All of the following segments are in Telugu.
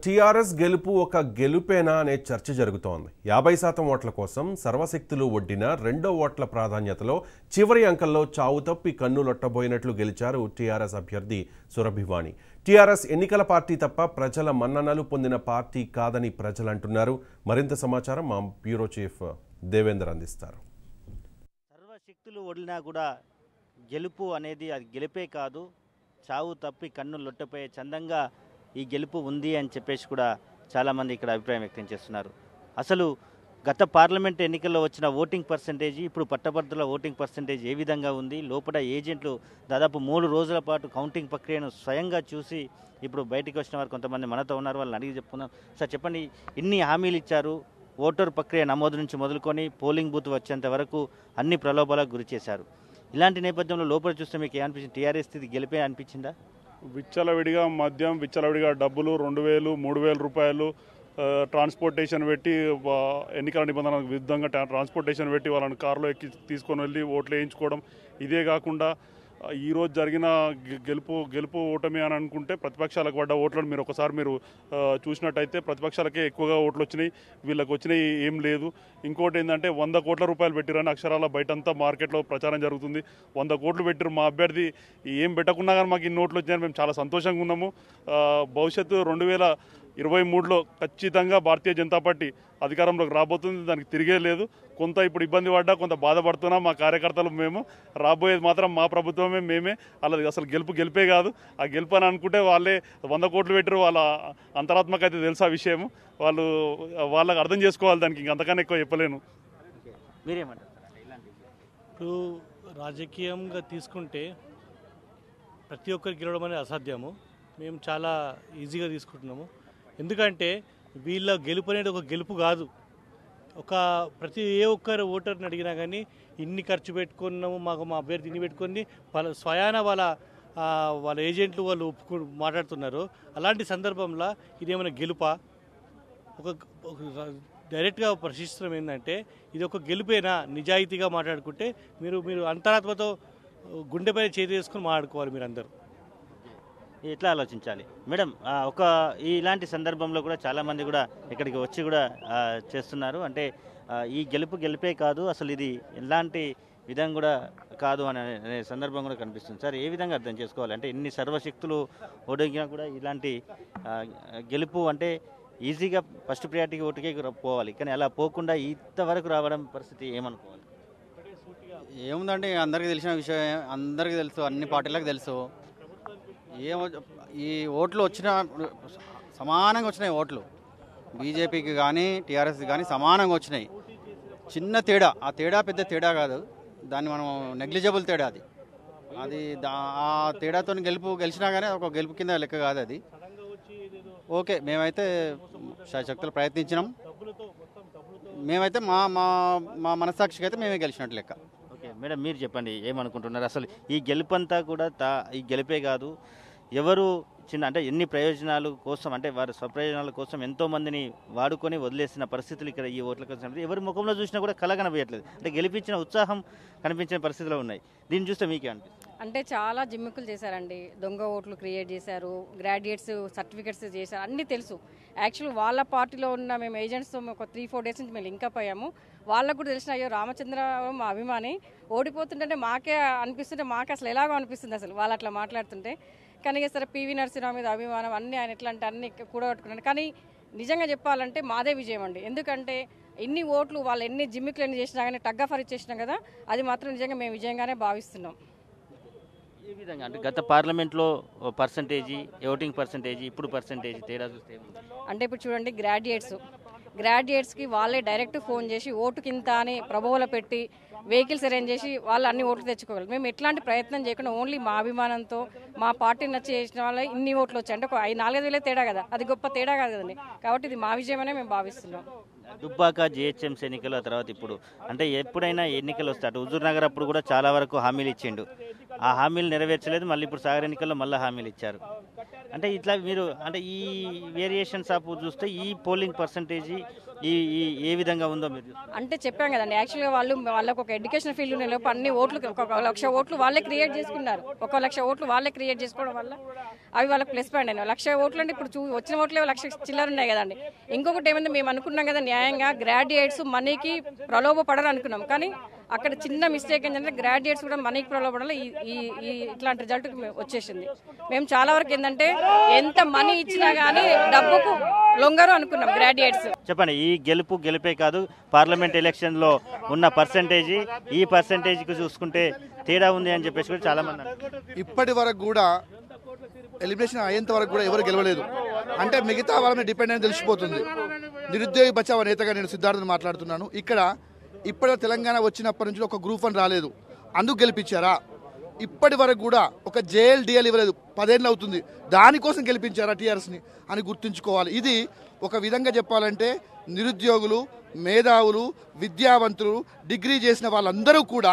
టీఆర్ఎస్ గెలుపు ఒక గెలుపేనా అనే చర్చ జరుగుతోంది యాభై శాతం ఓట్ల కోసం సర్వశక్తులు ఒడ్డిన రెండో ఓట్ల ప్రాధాన్యతలో చివరి అంకంలో చావు తప్పి కన్నులొట్టబోయినట్లు గెలిచారు టీఆర్ఎస్ అభ్యర్థి సురభివాణి టీఆర్ఎస్ ఎన్నికల పార్టీ తప్ప ప్రజల మన్ననలు పొందిన పార్టీ కాదని ప్రజలు అంటున్నారు మరింత సమాచారం మా బ్యూరో చీఫ్ దేవేందర్ అందిస్తారు సర్వశక్తులు వదిలినా కూడా గెలుపు అనేది అది గెలిపే కాదు చావు తప్పి కన్ను లొట్టపోయే చందంగా ఈ గెలుపు ఉంది అని చెప్పేసి కూడా చాలామంది ఇక్కడ అభిప్రాయం వ్యక్తం చేస్తున్నారు అసలు గత పార్లమెంట్ ఎన్నికల్లో వచ్చిన ఓటింగ్ పర్సంటేజ్ ఇప్పుడు పట్టభద్రుల ఓటింగ్ పర్సంటేజ్ ఏ విధంగా ఉంది లోపల ఏజెంట్లు దాదాపు మూడు రోజుల పాటు కౌంటింగ్ ప్రక్రియను స్వయంగా చూసి ఇప్పుడు బయటికి వచ్చిన వారు కొంతమంది మనతో ఉన్నారు వాళ్ళని అడిగి చెప్పుకుందాం సార్ చెప్పండి ఇన్ని హామీలు ఇచ్చారు ఓటర్ ప్రక్రియ నమోదు నుంచి మొదలుకొని పోలింగ్ బూత్ వచ్చేంత వరకు అన్ని ప్రలోభాలకు గురి చేశారు ఇలాంటి నేపథ్యంలో లోపల చూస్తే మీకు ఏమనిపించింది టీఆర్ఎస్ స్థితి గెలిపే అనిపించిందా విచ్చలవిడిగా మద్యం విచ్చలవిడిగా డబ్బులు రెండు వేలు మూడు వేల రూపాయలు ఆ, ట్రాన్స్పోర్టేషన్ పెట్టి వా- ఎన్నికల నిబంధనలకు విరుద్ధంగా ట్రా- ట్రాన్స్పోర్టేషన్ పెట్టి వాళ్ళని కారులో ఎక్కి తీసుకొని వెళ్ళి ఓట్లు వేయించుకోవడం ఇదే కాకుండా ఆ, ఈ రోజు జరిగిన గె- గెలుపు గెలుపు ఓటమి అని అనుకుంటే ప్రతిపక్షాలకు పడ్డ ఓట్లను మీరు ఒకసారి మీరు ఆ, చూసినట్టయితే ప్రతిపక్షాలకే ఎక్కువగా ఓట్లు వచ్చినాయి వీళ్ళకి వచ్చినాయి ఏం లేదు ఇంకోటి ఏంటంటే వంద కోట్ల రూపాయలు పెట్టిరని అక్షరాల బయటంతా మార్కెట్లో ప్రచారం జరుగుతుంది వంద కోట్లు పెట్టిరు మా అభ్యర్థి ఏం పెట్టకున్నా కానీ మాకు ఇన్ని ఓట్లు వచ్చినాయని మేము చాలా సంతోషంగా ఉన్నాము ఆ, భవిష్యత్తు రెండు వేల ఇరవై మూడులో ఖచ్చితంగా భారతీయ జనతా పార్టీ అధికారంలోకి రాబోతుంది దానికి తిరిగే లేదు కొంత ఇప్పుడు ఇబ్బంది పడ్డా కొంత బాధపడుతున్నాం మా కార్యకర్తలు మేము రాబోయేది మాత్రం మా ప్రభుత్వమే మేమే అలా అసలు గెలుపు గెలిపే కాదు ఆ గెలుపు అని అనుకుంటే వాళ్ళే వంద కోట్లు పెట్టరు వాళ్ళ అంతరాత్మక అయితే తెలుసు ఆ విషయం వాళ్ళు వాళ్ళకి అర్థం చేసుకోవాలి దానికి ఇంక అంతకన్నా ఎక్కువ చెప్పలేను మీరేమంటారు సార్ ఇలాంటి ఇప్పుడు రాజకీయంగా తీసుకుంటే ప్రతి ఒక్కరికి గెలవడం అనేది అసాధ్యము మేము చాలా ఈజీగా తీసుకుంటున్నాము ఎందుకంటే వీళ్ళ గెలుపు అనేది ఒక గెలుపు కాదు ఒక ప్రతి ఏ ఒక్కరు ఓటర్ని అడిగినా కానీ ఇన్ని ఖర్చు పెట్టుకున్నాము మాకు మా అభ్యర్థి ఇన్ని పెట్టుకొని వాళ్ళ స్వయాన వాళ్ళ ఆ, వాళ్ళ ఏజెంట్లు వాళ్ళు ఒప్పుకు మాట్లాడుతున్నారు అలాంటి సందర్భంలో ఇదేమైనా గెలుపా ఒక ఒక డైరెక్ట్గా ప్రశ్నిస్తున్నాం ఏంటంటే ఇది ఒక గెలుపేనా నిజాయితీగా మాట్లాడుకుంటే మీరు మీరు అంతరాత్మతో గుండెపై చేతి వేసుకొని మాట్లాడుకోవాలి మీరు అందరూ ఎట్లా ఆలోచించాలి మేడం ఆ, ఒక ఈ ఇలాంటి సందర్భంలో కూడా చాలామంది కూడా ఇక్కడికి వచ్చి కూడా ఆ, చేస్తున్నారు అంటే ఆ, ఈ గెలుపు గెలిపే కాదు అసలు ఇది ఎలాంటి విధంగా కూడా కాదు అనే అనే సందర్భం కూడా కనిపిస్తుంది సార్ ఏ విధంగా అర్థం చేసుకోవాలి అంటే ఇన్ని సర్వశక్తులు ఓడిగినా కూడా ఇలాంటి ఆ, గెలుపు అంటే ఈజీగా ఫస్ట్ ప్రియారిటీకి ఓటుకే పోవాలి కానీ అలా పోకుండా ఇంతవరకు రావడం పరిస్థితి ఏమనుకోవాలి ఏముందండి అందరికీ తెలిసిన విషయం అందరికీ తెలుసు అన్ని పార్టీలకు తెలుసు ఏమో ఈ ఓట్లు వచ్చిన సమానంగా వచ్చినాయి ఓట్లు బీజేపీకి కానీ టీఆర్ఎస్ కానీ సమానంగా వచ్చినాయి చిన్న తేడా ఆ తేడా పెద్ద తేడా కాదు దాన్ని మనం నెగ్లిజబుల్ తేడా అది అది దా ఆ తేడాతో గెలుపు గెలిచినా కానీ ఒక గెలుపు కింద లెక్క కాదు అది ఓకే మేమైతే శక్తులు ప్రయత్నించినాం మేమైతే మా మా మా మనసాక్షికి అయితే మేమే గెలిచినట్టు లెక్క ఓకే మేడం మీరు చెప్పండి ఏమనుకుంటున్నారు అసలు ఈ గెలుపంతా కూడా తా ఈ గెలిపే కాదు ఎవరు చిన్న అంటే ఎన్ని ప్రయోజనాలు కోసం అంటే వారి స్వప్రయోజనాల కోసం ఎంతో మందిని వాడుకొని వదిలేసిన పరిస్థితులు ఇక్కడ ఈ ఓట్ల కోసం ఎవరి ముఖంలో చూసినా కూడా కళ కనబడట్లేదు అంటే గెలిపించిన ఉత్సాహం కనిపించిన పరిస్థితులు ఉన్నాయి దీన్ని చూస్తే మీకే అనిపిస్తుంది అంటే చాలా జిమ్మికులు చేశారండి దొంగ ఓట్లు క్రియేట్ చేశారు గ్రాడ్యుయేట్స్ సర్టిఫికెట్స్ చేశారు అన్నీ తెలుసు యాక్చువల్ వాళ్ళ పార్టీలో ఉన్న మేము ఏజెంట్స్తో ఒక త్రీ ఫోర్ డేస్ నుంచి మేము లింకప్ అయ్యాము వాళ్ళకు కూడా తెలిసిన అయ్యో రామచంద్ర మా అభిమాని ఓడిపోతుంటే మాకే అనిపిస్తుంటే మాకే అసలు ఎలాగో అనిపిస్తుంది అసలు వాళ్ళు అట్లా మాట్లాడుతుంటే కానీ ఇక సరే పివి నరసింహరావు మీద అభిమానం అన్నీ ఆయన ఎట్లా అంటే అన్ని కూడగట్టుకున్నాను కానీ నిజంగా చెప్పాలంటే మాదే విజయం అండి ఎందుకంటే ఎన్ని ఓట్లు వాళ్ళు ఎన్ని జిమ్మికులు ఎన్ని చేసినా కానీ టగ్ ఆఫర్ ఇచ్చేసినాం కదా అది మాత్రం నిజంగా మేము విజయంగానే భావిస్తున్నాం ఏ విధంగా అంటే గత పార్లమెంట్లో పర్సంటేజీ ఓటింగ్ పర్సంటేజీ ఇప్పుడు పర్సంటేజీ తేడా చూస్తే ఏముంది? అంటే ఇప్పుడు చూడండి గ్రాడ్యుయేట్స్ గ్రాడ్యుయేట్స్కి వాళ్ళే డైరెక్ట్ ఫోన్ చేసి ఓటు కింద అని ప్రభువులో పెట్టి వెహికల్స్ అరేంజ్ చేసి వాళ్ళు అన్ని ఓట్లు తెచ్చుకోగలరు మేము ఎట్లాంటి ప్రయత్నం చేయకుండా ఓన్లీ మా అభిమానంతో మా పార్టీ నచ్చి చేసిన వాళ్ళ ఇన్ని ఓట్లు వచ్చాయి అంటే ఒక ఐదు నాలుగైదు వేలే తేడా కదా అది గొప్ప తేడా కాదు కదండి కాబట్టి ఇది మా విజయమనే మేము భావిస్తున్నాం దుబ్బాక జిహెచ్ఎంసీ ఎన్నికలు ఆ తర్వాత ఇప్పుడు అంటే ఎప్పుడైనా ఎన్నికలు వస్తాయి అటు హుజూర్ నగర్ అప్పుడు కూడా చాలా వరకు హామీలు ఇచ్చిండు ఆ హామీలు నెరవేర్చలేదు మళ్ళీ ఇప్పుడు సాగర్ ఎన్నికల్లో మళ్ళీ హామీలు ఇచ్చారు అంటే ఇట్లా మీరు అంటే ఈ వేరియేషన్స్ ఆఫ్ చూస్తే ఈ పోలింగ్ పర్సంటేజ్ ఈ ఈ ఏ విధంగా ఉందో మీరు చూస్తే. అంటే చెప్పాం కదండి యాక్చువల్గా వాళ్ళు వాళ్ళకి ఒక ఎడ్యుకేషన్ ఫీల్డ్ ఉన్న లోపు అన్ని ఓట్లు ఒక లక్ష ఓట్లు వాళ్ళే క్రియేట్ చేసుకున్నారు ఒక లక్ష ఓట్లు వాళ్ళే క్రియేట్ చేసుకోవడం వల్ల అవి వాళ్ళకి ప్లస్ పాయింట్ అయినా లక్ష ఓట్లు అంటే ఇప్పుడు చూ వచ్చిన ఓట్లే లక్ష చిల్లర ఉన్నాయి కదండి ఇంకొకటి ఏమైంది మేము అనుకున్నాం కదా న్యాయంగా గ్రాడ్యుయేట్స్ మనీకి ప్రలోభపడరు అనుకున్నాం కానీ అక్కడ చిన్న మిస్టేక్ ఏంటంటే గ్రాడ్యుయేట్స్ కూడా మనీకి ప్రలోభపడాలి ఈ ఈ- ఈ ఇట్లాంటి రిజల్ట్ వచ్చేసింది మేము చాలా వరకు ఏంటంటే ఎంత మనీ ఇచ్చినా కానీ డబ్బుకు లొంగరు అనుకున్నాం గ్రాడ్యుయేట్స్ చెప్పండి ఈ గెలుపు గెలుపే కాదు పార్లమెంట్ ఎలక్షన్లో ఉన్న పర్సంటేజ్ ఈ పర్సంటేజ్కి చూసుకుంటే తేడా ఉంది అని చెప్పేసి కూడా చాలా మంది అంటారు. ఇప్పటి వరకు కూడా ఎలిమినేషన్ అయ్యేంత వరకు కూడా ఎవరు గెలవలేదు అంటే మిగతా వాళ్ళ మీద డిపెండ్ అని తెలిసిపోతుంది నిరుద్యోగి బచావ నేతగా నేను సిద్ధార్థని మాట్లాడుతున్నాను ఇక్కడ ఇప్పటి తెలంగాణ వచ్చినప్పటి నుంచి ఒక గ్రూప్ వన్ రాలేదు అందుకు గెలిపించారా ఇప్పటి వరకు కూడా ఒక జేఎల్ డిఎల్ ఇవ్వలేదు పదేళ్ళు అవుతుంది దానికోసం గెలిపించారా టీఆర్ఎస్ని అని గుర్తుంచుకోవాలి ఇది ఒక విధంగా చెప్పాలంటే నిరుద్యోగులు మేధావులు విద్యావంతులు డిగ్రీ చేసిన వాళ్ళందరూ కూడా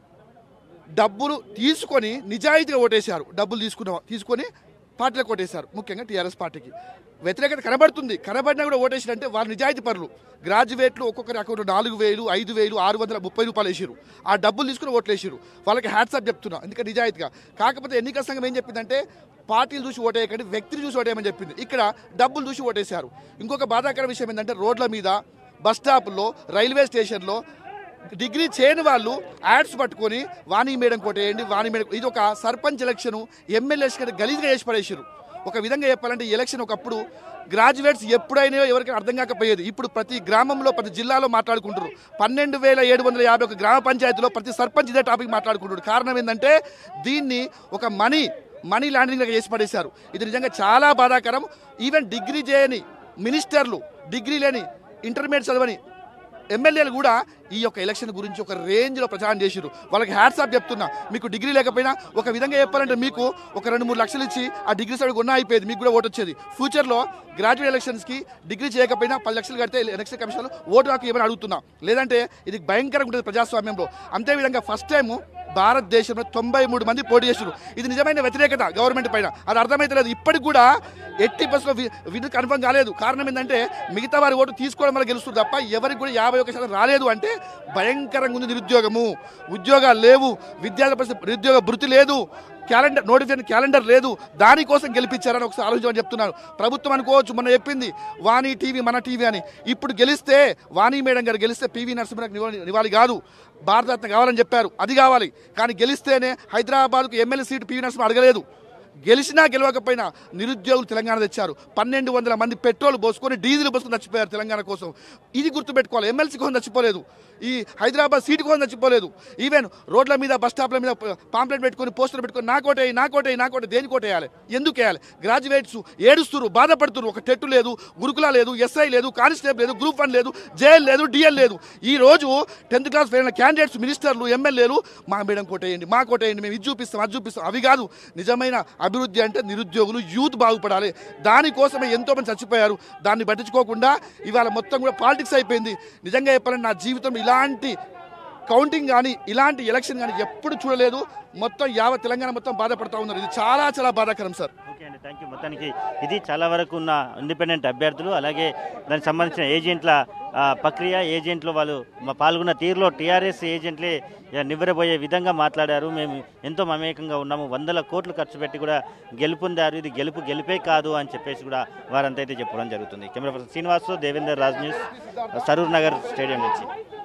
డబ్బులు తీసుకొని నిజాయితీగా ఓటేశారు డబ్బులు తీసుకున్న తీసుకొని పార్టీలకు ఓటేశారు ముఖ్యంగా టీఆర్ఎస్ పార్టీకి వ్యతిరేకత కనబడుతుంది కనబడినా కూడా ఓటేసారంటే వాళ్ళు నిజాయితీ పరులు గ్రాడ్యుయేట్లు ఒక్కొక్కరి అకౌంట్ నాలుగు వేలు ఐదు వేలు ఆరు వందల ముప్పై రూపాయలు వేసారు ఆ డబ్బులు తీసుకుని ఓట్లు వేసారు వాళ్ళకి హ్యాట్సాప్ చెప్తున్నా ఎందుకంటే నిజాయితీగా కాకపోతే ఎన్నికల సంఘం ఏం చెప్పిందంటే పార్టీలు చూసి ఓటేయకండి వ్యక్తిని చూసి ఓటేయమని చెప్పింది ఇక్కడ డబ్బులు చూసి ఓటేశారు ఇంకొక బాధాకర విషయం ఏంటంటే రోడ్ల మీద బస్ స్టాపుల్లో రైల్వే స్టేషన్లో డిగ్రీ చేయని వాళ్ళు యాడ్స్ పట్టుకొని వాణి మేడం కొట్టేయండి వాణి మేడం ఇది ఒక సర్పంచ్ ఎలక్షన్ ఎమ్మెల్యే ఎలక్షన్ గలీజ్గా చేసి పడేసారు ఒక విధంగా చెప్పాలంటే ఈ ఎలక్షన్ ఒకప్పుడు గ్రాడ్యుయేట్స్ ఎప్పుడైనా ఎవరికైనా అర్థం కాకపోయేది ఇప్పుడు ప్రతి గ్రామంలో ప్రతి జిల్లాలో మాట్లాడుకుంటారు పన్నెండు వేల ఏడు వందల యాభై ఒక గ్రామ పంచాయతీలో ప్రతి సర్పంచ్ ఇదే టాపిక్ మాట్లాడుకుంటారు కారణం ఏంటంటే దీన్ని ఒక మనీ మనీ లాండరింగ్ లాగా చేసి పడేశారు ఇది నిజంగా చాలా బాధాకరం ఈవెన్ డిగ్రీ చేయని మినిస్టర్లు డిగ్రీ లేని ఇంటర్మీడియట్ చదవని ఎమ్మెల్యేలు కూడా ఈ యొక్క ఎలక్షన్ గురించి ఒక రేంజ్లో ప్రచారం చేసిరు వాళ్ళకి హ్యాట్సాప్ చెప్తున్నా మీకు డిగ్రీ లేకపోయినా ఒక విధంగా చెప్పాలంటే మీకు ఒక రెండు మూడు లక్షలు ఇచ్చి ఆ డిగ్రీ సైడ్ కొన్నా అయిపోయేది మీకు కూడా ఓటు వచ్చేది ఫ్యూచర్లో గ్రాడ్యుయేట్ ఎలక్షన్స్కి డిగ్రీ చేయకపోయినా పది లక్షలు కడితే ఎలక్షన్ కమిషన్ ఓటు నాకు ఏమని అడుగుతున్నా లేదంటే ఇది భయంకరంగా ఉంటుంది ప్రజాస్వామ్యంలో అంతే విధంగా ఫస్ట్ టైం భారతదేశంలో తొంభై మూడు మంది పోటీ చేశారు ఇది నిజమైన వ్యతిరేకత గవర్నమెంట్ పైన అది అర్థమైతలేదు ఇప్పటికి కూడా ఎట్టి బస్సులో విధి కన్ఫర్మ్ కాలేదు కారణం ఏంటంటే మిగతా వారి ఓటు తీసుకోవడం వల్ల గెలుస్తుంది తప్ప ఎవరికి కూడా యాభై ఒక శాతం రాలేదు అంటే భయంకరంగా ఉంది నిరుద్యోగము ఉద్యోగాలు లేవు విద్యార్థి పరిస్థితి నిరుద్యోగ భృతి లేదు క్యాలెండర్ నోటిఫికేషన్ క్యాలెండర్ లేదు దానికోసం గెలిపించారని ఒకసారి ఆలోచించమని చెప్తున్నాను ప్రభుత్వం అనుకోవచ్చు మొన్న చెప్పింది వాణి టీవీ మన టీవీ అని ఇప్పుడు గెలిస్తే వాణి మేడం గారు గెలిస్తే పివి నరసింహరావు నివాళి నివాళి కాదు భారతరత్న కావాలని చెప్పారు అది కావాలి కానీ గెలిస్తేనే హైదరాబాద్కు ఎమ్మెల్యే సీటు పివి నరసింహ అడగలేదు గెలిచినా గెలవకపోయినా నిరుద్యోగులు తెలంగాణ తెచ్చారు పన్నెండు వందల మంది పెట్రోల్ పోసుకొని డీజిల్ పోసుకొని చచ్చిపోయారు తెలంగాణ కోసం ఇది గుర్తుపెట్టుకోవాలి ఎమ్మెల్సీ కోసం చచ్చిపోలేదు ఈ హైదరాబాద్ సీటు కోసం చచ్చిపోలేదు ఈవెన్ రోడ్ల మీద బస్ స్టాప్ల మీద పాంప్లెట్ పెట్టుకొని పోస్టర్ పెట్టుకొని నా కోటేయి నా కోటేయి నా కోట దేని కోటేయాలి ఎందుకు వేయాలి గ్రాడ్యుయేట్స్ ఏడుస్తున్నారు బాధపడుతున్నారు ఒక టెట్టు లేదు గురుకుల లేదు ఎస్ఐ లేదు కానిస్టేబుల్ లేదు గ్రూప్ వన్ లేదు జేఎల్ లేదు డిఎల్ లేదు ఈ రోజు టెన్త్ క్లాస్ ఫెయిల్ అయిన క్యాండిడేట్స్ మినిస్టర్లు ఎమ్మెల్యేలు మా మేడం కోటేయండి మా కోటేయండి మేము ఇది చూపిస్తాం అది చూపిస్తాం అవి కాదు నిజమైన అభివృద్ధి అంటే నిరుద్యోగులు యూత్ బాగుపడాలి దానికోసమే ఎంతో మంది చచ్చిపోయారు దాన్ని పట్టించుకోకుండా ఇవాళ మొత్తం కూడా పాలిటిక్స్ అయిపోయింది నిజంగా చెప్పాలంటే నా జీవితం ఇలాంటి కౌంటింగ్ కానీ ఇలాంటి ఎలక్షన్ కానీ ఎప్పుడు చూడలేదు మొత్తం యావత్ తెలంగాణ మొత్తం బాధపడతా ఉన్నారు ఇది చాలా చాలా బాధాకరం సార్ ఓకే అండి థ్యాంక్ యూ మొత్తానికి ఇది చాలా వరకు ఉన్న ఇండిపెండెంట్ అభ్యర్థులు అలాగే దానికి సంబంధించిన ఏజెంట్ల ఆ, ప్రక్రియ ఏజెంట్లు వాళ్ళు మా పాల్గొన్న తీరులో టీఆర్ఎస్ ఏజెంట్లే ఇక నివ్వెరబోయే విధంగా మాట్లాడారు మేము ఎంతో మమేకంగా ఉన్నాము వందల కోట్లు ఖర్చు పెట్టి కూడా గెలుపొందారు ఇది గెలుపు గెలిపే కాదు అని చెప్పేసి కూడా వారంతా అయితే చెప్పడం జరుగుతుంది camera person Srinivas Devender Raj news Saroor Nagar stadium నుంచి